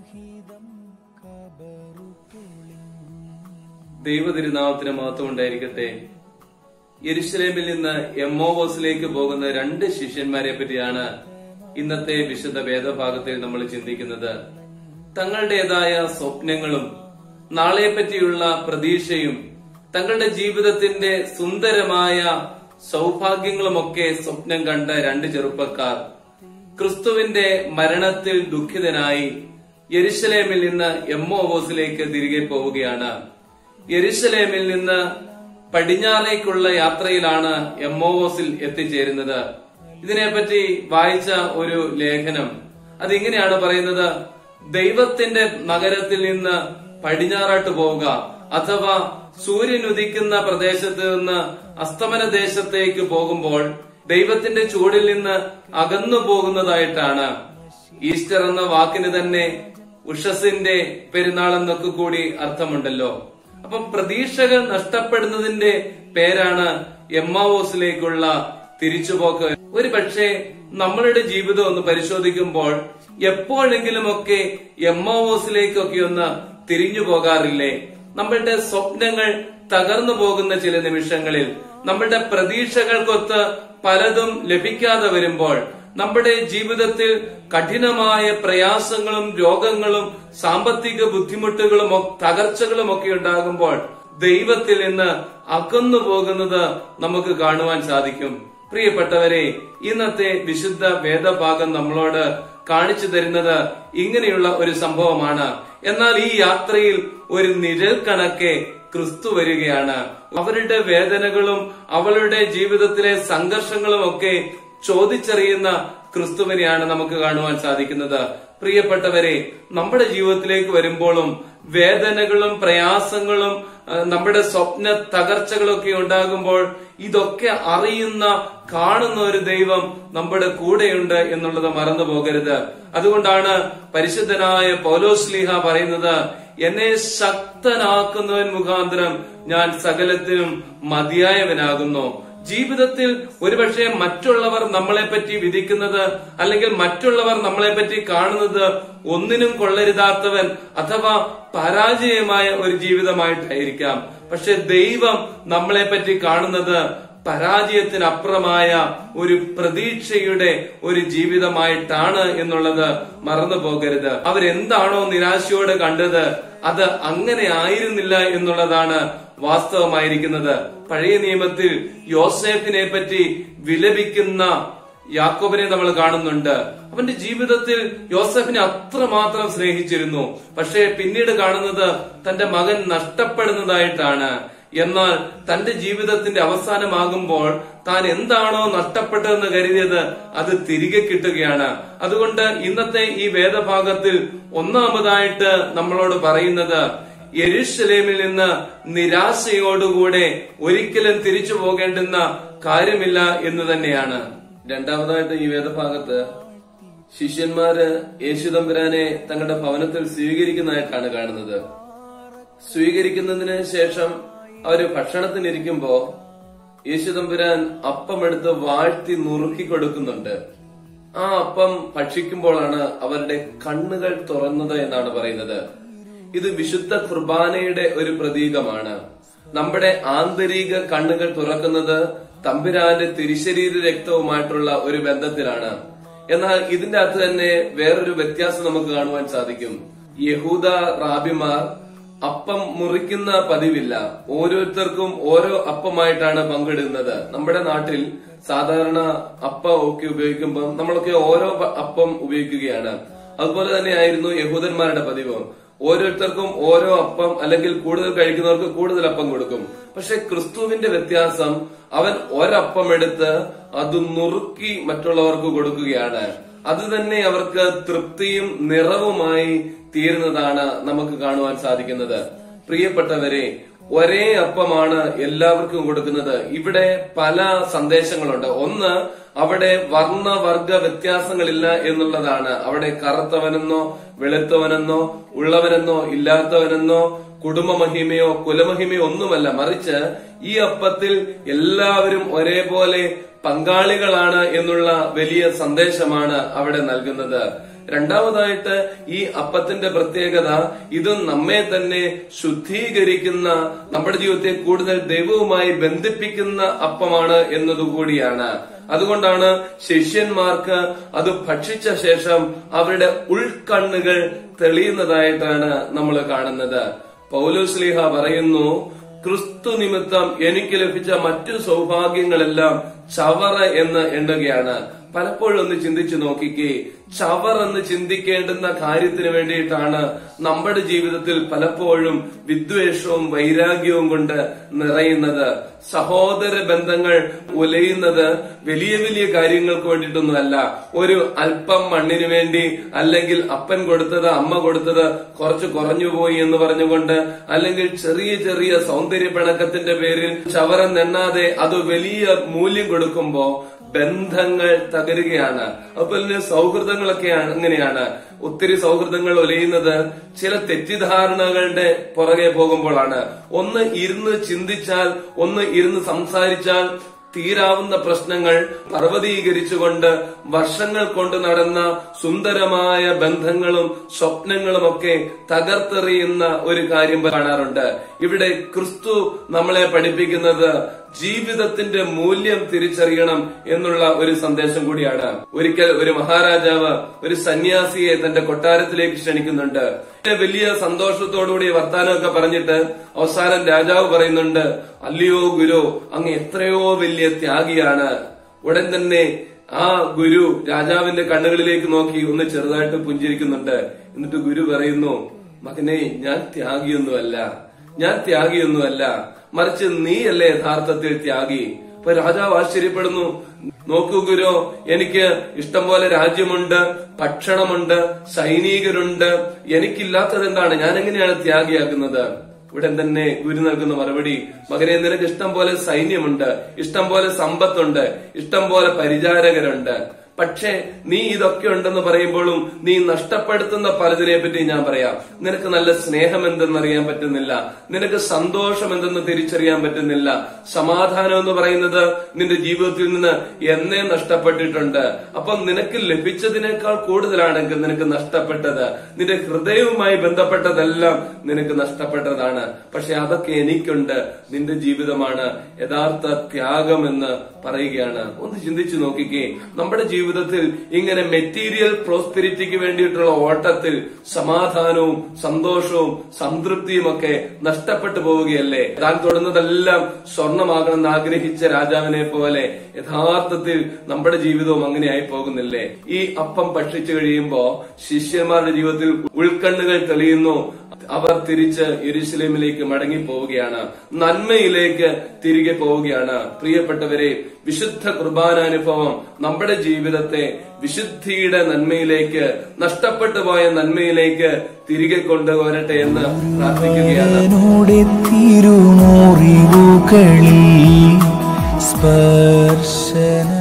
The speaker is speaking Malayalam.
ദൈവതിരുനാമത്തിന് മഹത്വം ഉണ്ടായിരിക്കട്ടെ യെരുശലേമിൽ നിന്ന് എമ്മോവോസിലേക്ക് പോകുന്ന രണ്ട് ശിഷ്യന്മാരെ പറ്റിയാണ് ഇന്നത്തെ വിശുദ്ധ വേദഭാഗത്തിൽ നമ്മൾ ചിന്തിക്കുന്നത് തങ്ങളുടേതായ സ്വപ്നങ്ങളും നാളെ പറ്റിയുള്ള പ്രതീക്ഷയും തങ്ങളുടെ ജീവിതത്തിന്റെ സുന്ദരമായ സൗഭാഗ്യങ്ങളുമൊക്കെ സ്വപ്നം കണ്ട രണ്ട് ചെറുപ്പക്കാർ ക്രിസ്തുവിന്റെ മരണത്തിൽ ദുഃഖിതനായി യെരുശലേമിൽ നിന്ന് എമ്മോവോസിലേക്ക് തിരികെ പോവുകയാണ് യെരുശലേമിൽ നിന്ന് പടിഞ്ഞാറേക്കുള്ള യാത്രയിലാണ് എമ്മോവോസിൽ എത്തിച്ചേരുന്നത് ഇതിനെപ്പറ്റി വായിച്ച ഒരു ലേഖനം അതിങ്ങനെയാണ് പറയുന്നത് ദൈവത്തിന്റെ നഗരത്തിൽ നിന്ന് പടിഞ്ഞാറാട്ട് പോവുക അഥവാ സൂര്യൻ ഉദിക്കുന്ന പ്രദേശത്ത് നിന്ന് അസ്തമന ദേശത്തേക്ക് പോകുമ്പോൾ ദൈവത്തിന്റെ ചൂടിൽ നിന്ന് അകന്നു പോകുന്നതായിട്ടാണ് ഈസ്റ്റർ എന്ന വാക്കിന് തന്നെ ഉഷസിന്റെ പെരുന്നാൾ എന്നൊക്കെ കൂടി അർത്ഥമുണ്ടല്ലോ അപ്പൊ പ്രതീക്ഷകൾ നഷ്ടപ്പെടുന്നതിന്റെ പേരാണ് എമ്മാവോസിലേക്കുള്ള തിരിച്ചുപോക്ക് ഒരു പക്ഷേ നമ്മളുടെ ജീവിതം ഒന്ന് പരിശോധിക്കുമ്പോൾ എപ്പോഴെങ്കിലുമൊക്കെ എമ്മാവോസിലേക്കൊക്കെ ഒന്ന് തിരിഞ്ഞു പോകാറില്ലേ നമ്മളുടെ സ്വപ്നങ്ങൾ തകർന്നു പോകുന്ന ചില നിമിഷങ്ങളിൽ നമ്മളുടെ പ്രതീക്ഷകൾക്കൊത്ത് പലതും ലഭിക്കാതെ വരുമ്പോൾ നമ്മുടെ ജീവിതത്തിൽ കഠിനമായ പ്രയാസങ്ങളും രോഗങ്ങളും സാമ്പത്തിക ബുദ്ധിമുട്ടുകളും ഒ- തകർച്ചകളും ഒക്കെ ഉണ്ടാകുമ്പോൾ ദൈവത്തിൽ നിന്ന് അകന്നു പോകുന്നത് നമുക്ക് കാണുവാൻ സാധിക്കും പ്രിയപ്പെട്ടവരെ ഇന്നത്തെ വിശുദ്ധ വേദഭാഗം നമ്മളോട് കാണിച്ചു തരുന്നത് ഇങ്ങനെയുള്ള ഒരു സംഭവമാണ് എന്നാൽ ഈ യാത്രയിൽ ഒരു നിഴൽ കണക്കെ ക്രിസ്തു വരികയാണ് അവരുടെ വേദനകളും അവളുടെ ജീവിതത്തിലെ സംഘർഷങ്ങളും ഒക്കെ ചോദിച്ചറിയുന്ന ക്രിസ്തുവിനെയാണ് നമുക്ക് കാണുവാൻ സാധിക്കുന്നത് പ്രിയപ്പെട്ടവരെ നമ്മുടെ ജീവിതത്തിലേക്ക് വരുമ്പോഴും വേദനകളും പ്രയാസങ്ങളും ആ, നമ്മുടെ സ്വപ്ന തകർച്ചകളൊക്കെ ഉണ്ടാകുമ്പോൾ ഇതൊക്കെ അറിയുന്ന കാണുന്ന ഒരു ദൈവം നമ്മുടെ കൂടെയുണ്ട് എന്നുള്ളത് മറന്നു പോകരുത് അതുകൊണ്ടാണ് പരിശുദ്ധനായ പൗലോസ്ലിഹ പറയുന്നത് എന്നെ ശക്തനാക്കുന്നവൻ മുഖാന്തരം ഞാൻ സകലത്തിനും മതിയായവനാകുന്നു ജീവിതത്തിൽ ഒരുപക്ഷെ മറ്റുള്ളവർ നമ്മളെ പറ്റി വിധിക്കുന്നത് അല്ലെങ്കിൽ മറ്റുള്ളവർ നമ്മളെ പറ്റി കാണുന്നത് ഒന്നിനും കൊള്ളരുതാത്തവൻ അഥവാ പരാജയമായ ഒരു ജീവിതമായിട്ടായിരിക്കാം പക്ഷെ ദൈവം നമ്മളെ പറ്റി കാണുന്നത് പരാജയത്തിനപ്പുറമായ ഒരു പ്രതീക്ഷയുടെ ഒരു ജീവിതമായിട്ടാണ് എന്നുള്ളത് മറന്നു പോകരുത് അവരെന്താണോ നിരാശയോടെ കണ്ടത് അത് അങ്ങനെ ആയിരുന്നില്ല എന്നുള്ളതാണ് വാസ്തവമായിരിക്കുന്നത് പഴയ നിയമത്തിൽ യോസേഫിനെ പറ്റി വിലപിക്കുന്ന യാക്കോബിനെ നമ്മൾ കാണുന്നുണ്ട് അവന്റെ ജീവിതത്തിൽ യോസഫിനെ അത്രമാത്രം സ്നേഹിച്ചിരുന്നു പക്ഷേ പിന്നീട് കാണുന്നത് തന്റെ മകൻ നഷ്ടപ്പെടുന്നതായിട്ടാണ് എന്നാൽ തന്റെ ജീവിതത്തിന്റെ അവസാനമാകുമ്പോൾ താൻ എന്താണോ നഷ്ടപ്പെട്ടതെന്ന് കരുതിയത് അത് തിരികെ കിട്ടുകയാണ് അതുകൊണ്ട് ഇന്നത്തെ ഈ വേദഭാഗത്തിൽ ഒന്നാമതായിട്ട് നമ്മളോട് പറയുന്നത് യെരുഷലേമിൽ നിന്ന് നിരാശയോടുകൂടെ ഒരിക്കലും തിരിച്ചു പോകേണ്ടുന്ന കാര്യമില്ല എന്ന് തന്നെയാണ് രണ്ടാമതായിട്ട് ഈ വേദഭാഗത്ത് ശിഷ്യന്മാര് യേശുദമ്പുരാനെ തങ്ങളുടെ ഭവനത്തിൽ സ്വീകരിക്കുന്നതായിട്ടാണ് കാണുന്നത് സ്വീകരിക്കുന്നതിന് ശേഷം അവര് ഭക്ഷണത്തിനിരിക്കുമ്പോ യേശുദമ്പുരാൻ അപ്പം എടുത്ത് വാഴ്ത്തി നുറുക്കി കൊടുക്കുന്നുണ്ട് ആ അപ്പം ഭക്ഷിക്കുമ്പോഴാണ് അവരുടെ കണ്ണുകൾ തുറന്നത് എന്നാണ് പറയുന്നത് ഇത് വിശുദ്ധ കുർബാനയുടെ ഒരു പ്രതീകമാണ് നമ്മുടെ ആന്തരിക കണ്ണുകൾ തുറക്കുന്നത് തമ്പുരാന്റെ തിരിശരീര രക്തവുമായിട്ടുള്ള ഒരു ബന്ധത്തിലാണ് എന്നാൽ ഇതിന്റെ അകത്ത് തന്നെ വേറൊരു വ്യത്യാസം നമുക്ക് കാണുവാൻ സാധിക്കും യഹൂദ റാബിമാർ അപ്പം മുറിക്കുന്ന പതിവില്ല ഓരോരുത്തർക്കും ഓരോ അപ്പമായിട്ടാണ് പങ്കിടുന്നത് നമ്മുടെ നാട്ടിൽ സാധാരണ അപ്പം ഒക്കെ ഉപയോഗിക്കുമ്പോൾ നമ്മളൊക്കെ ഓരോ പ- അപ്പം ഉപയോഗിക്കുകയാണ് അതുപോലെ തന്നെയായിരുന്നു യഹൂദന്മാരുടെ പതിവ് ഓരോരുത്തർക്കും ഓരോ അപ്പം അല്ലെങ്കിൽ കൂടുതൽ കഴിക്കുന്നവർക്ക് കൂടുതൽ അപ്പം കൊടുക്കും പക്ഷെ ക്രിസ്തുവിന്റെ വ്യത്യാസം അവൻ ഒരപ്പം എടുത്ത് അത് നുറുക്കി മറ്റുള്ളവർക്ക് കൊടുക്കുകയാണ് അത് തന്നെ അവർക്ക് തൃപ്തിയും നിറവുമായി തീരുന്നതാണ് നമുക്ക് കാണുവാൻ സാധിക്കുന്നത് പ്രിയപ്പെട്ടവരെ ഒരേ അപ്പമാണ് എല്ലാവർക്കും കൊടുക്കുന്നത് ഇവിടെ പല സന്ദേശങ്ങളുണ്ട് ഒന്ന് അവിടെ വർണ്ണ വർഗ വ്യത്യാസങ്ങളില്ല എന്നുള്ളതാണ് അവിടെ കറുത്തവനെന്നോ വെളുത്തവനെന്നോ ഉള്ളവനെന്നോ ഇല്ലാത്തവനെന്നോ കുടുംബമഹിമയോ കുലമഹിമയോ ഒന്നുമല്ല മറിച്ച് ഈ അപ്പത്തിൽ എല്ലാവരും ഒരേപോലെ പങ്കാളികളാണ് എന്നുള്ള വലിയ സന്ദേശമാണ് അവിടെ നൽകുന്നത് രണ്ടാമതായിട്ട് ഈ അപ്പത്തിന്റെ പ്രത്യേകത ഇത് നമ്മെ തന്നെ ശുദ്ധീകരിക്കുന്ന നമ്മുടെ ജീവിതത്തെ കൂടുതൽ ദൈവവുമായി ബന്ധിപ്പിക്കുന്ന അപ്പമാണ് എന്നതുകൂടിയാണ് അതുകൊണ്ടാണ് ശിഷ്യന്മാർക്ക് അത് ഭക്ഷിച്ച ശേഷം അവരുടെ ഉൾക്കണ്ണുകൾ തെളിയുന്നതായിട്ടാണ് നമ്മൾ കാണുന്നത് പൗലോസ്ലിഹ പറയുന്നു ക്രിസ്തു നിമിത്തം എനിക്ക് ലഭിച്ച മറ്റു സൗഭാഗ്യങ്ങളെല്ലാം ചവറ എന്ന് എണ്ണുകയാണ് പലപ്പോഴും ഒന്ന് ചിന്തിച്ചു നോക്കിക്കേ ചവർ എന്ന് ചിന്തിക്കേണ്ടുന്ന കാര്യത്തിന് വേണ്ടിയിട്ടാണ് നമ്മുടെ ജീവിതത്തിൽ പലപ്പോഴും വിദ്വേഷവും വൈരാഗ്യവും കൊണ്ട് നിറയുന്നത് സഹോദര ബന്ധങ്ങൾ ഉലയുന്നത് വലിയ വലിയ കാര്യങ്ങൾക്ക് വേണ്ടിയിട്ടൊന്നുമല്ല ഒരു അല്പം മണ്ണിന് വേണ്ടി അല്ലെങ്കിൽ അപ്പൻ കൊടുത്തത് അമ്മ കൊടുത്തത് കുറച്ച് കുറഞ്ഞുപോയി എന്ന് പറഞ്ഞുകൊണ്ട് അല്ലെങ്കിൽ ചെറിയ ചെറിയ സൗന്ദര്യ പിണക്കത്തിന്റെ പേരിൽ ചവരം നെണ്ണാതെ അത് വലിയ മൂല്യം കൊടുക്കുമ്പോ ബന്ധങ്ങൾ തകരുകയാണ് അതുപോലെ തന്നെ സൗഹൃദങ്ങളൊക്കെ അങ്ങനെയാണ് ഒത്തിരി സൗഹൃദങ്ങൾ ഒലയുന്നത് ചില തെറ്റിദ്ധാരണകളുടെ പുറകെ പോകുമ്പോഴാണ് ഒന്ന് ഇരുന്ന് ചിന്തിച്ചാൽ ഒന്ന് ഇരുന്ന് സംസാരിച്ചാൽ തീരാവുന്ന പ്രശ്നങ്ങൾ പർവ്വതീകരിച്ചുകൊണ്ട് വർഷങ്ങൾ കൊണ്ട് നടന്ന സുന്ദരമായ ബന്ധങ്ങളും സ്വപ്നങ്ങളുമൊക്കെ തകർത്തെറിയുന്ന ഒരു കാര്യം കാണാറുണ്ട് ഇവിടെ ക്രിസ്തു നമ്മളെ പഠിപ്പിക്കുന്നത് ജീവിതത്തിന്റെ മൂല്യം തിരിച്ചറിയണം എന്നുള്ള ഒരു സന്ദേശം കൂടിയാണ് ഒരിക്കൽ ഒരു മഹാരാജാവ് ഒരു സന്യാസിയെ തന്റെ കൊട്ടാരത്തിലേക്ക് ക്ഷണിക്കുന്നുണ്ട് വലിയ സന്തോഷത്തോടുകൂടി വർത്താനമൊക്കെ പറഞ്ഞിട്ട് അവസാനം രാജാവ് പറയുന്നുണ്ട് അല്ലയോ ഗുരു അങ്ങ് എത്രയോ വലിയ ത്യാഗിയാണ് ഉടൻ തന്നെ ആ ഗുരു രാജാവിന്റെ കണ്ണുകളിലേക്ക് നോക്കി ഒന്ന് ചെറുതായിട്ട് പുഞ്ചിരിക്കുന്നുണ്ട് എന്നിട്ട് ഗുരു പറയുന്നു മകനെ ഞാൻ ത്യാഗിയൊന്നുമല്ല ഞാൻ ത്യാഗിയൊന്നുമല്ല മറിച്ച് നീയല്ലേ യഥാർത്ഥത്തിൽ ത്യാഗി അപ്പൊ രാജാവ് ആശ്ചര്യപ്പെടുന്നു നോക്കൂ ഗുരു എനിക്ക് ഇഷ്ടം പോലെ രാജ്യമുണ്ട് ഭക്ഷണമുണ്ട് സൈനികരുണ്ട് എനിക്കില്ലാത്തത് എന്താണ് ഞാൻ എങ്ങനെയാണ് ത്യാഗിയാക്കുന്നത് ഇവിടെ തന്നെ ഗുരു നൽകുന്ന മറുപടി മകനെ നിനക്ക് ഇഷ്ടം പോലെ സൈന്യമുണ്ട് ഇഷ്ടം പോലെ സമ്പത്തുണ്ട് ഇഷ്ടം പോലെ പരിചാരകരുണ്ട് പക്ഷേ നീ ഇതൊക്കെ ഉണ്ടെന്ന് പറയുമ്പോഴും നീ നഷ്ടപ്പെടുത്തുന്ന പലതിനെ പറ്റി ഞാൻ പറയാം നിനക്ക് നല്ല സ്നേഹം എന്തെന്നറിയാൻ പറ്റുന്നില്ല നിനക്ക് സന്തോഷം എന്തെന്ന് തിരിച്ചറിയാൻ പറ്റുന്നില്ല സമാധാനം എന്ന് പറയുന്നത് നിന്റെ ജീവിതത്തിൽ നിന്ന് എന്നേ നഷ്ടപ്പെട്ടിട്ടുണ്ട് അപ്പം നിനക്ക് ലഭിച്ചതിനേക്കാൾ കൂടുതലാണെങ്കിൽ നിനക്ക് നഷ്ടപ്പെട്ടത് നിന്റെ ഹൃദയവുമായി ബന്ധപ്പെട്ടതെല്ലാം നിനക്ക് നഷ്ടപ്പെട്ടതാണ് പക്ഷെ അതൊക്കെ എനിക്കുണ്ട് നിന്റെ ജീവിതമാണ് യഥാർത്ഥ ത്യാഗം എന്ന് പറയുകയാണ് ഒന്ന് ചിന്തിച്ചു നോക്കിക്കേ നമ്മുടെ ജീവിതത്തിൽ ഇങ്ങനെ മെറ്റീരിയൽ പ്രോസ്പെരിറ്റിക്ക് വേണ്ടിയിട്ടുള്ള ഓട്ടത്തിൽ സമാധാനവും സന്തോഷവും സംതൃപ്തിയും ഒക്കെ നഷ്ടപ്പെട്ടു പോവുകയല്ലേ താൻ തൊടുന്നതെല്ലാം സ്വർണമാകണമെന്ന് ആഗ്രഹിച്ച രാജാവിനെ പോലെ യഥാർത്ഥത്തിൽ നമ്മുടെ ജീവിതവും അങ്ങനെയായി പോകുന്നില്ലേ ഈ അപ്പം ഭക്ഷിച്ചു കഴിയുമ്പോ ശിഷ്യന്മാരുടെ ജീവിതത്തിൽ ഉൾക്കണ്ണുകൾ തെളിയുന്നു അവർ തിരിച്ച് യെരുശലേമിലേക്ക് മടങ്ങി പോവുകയാണ് നന്മയിലേക്ക് തിരികെ പോവുകയാണ് പ്രിയപ്പെട്ടവരെ വിശുദ്ധ കുർബാനാനുഭവം നമ്മുടെ ജീവിതത്തെ വിശുദ്ധിയുടെ നന്മയിലേക്ക് നഷ്ടപ്പെട്ടു പോയ നന്മയിലേക്ക് തിരികെ കൊണ്ടുവരട്ടെ എന്ന് പ്രാർത്ഥിക്കുകയാണ് എന്നോടെ തിരുമുറിവുകളിൽ സ്പർശന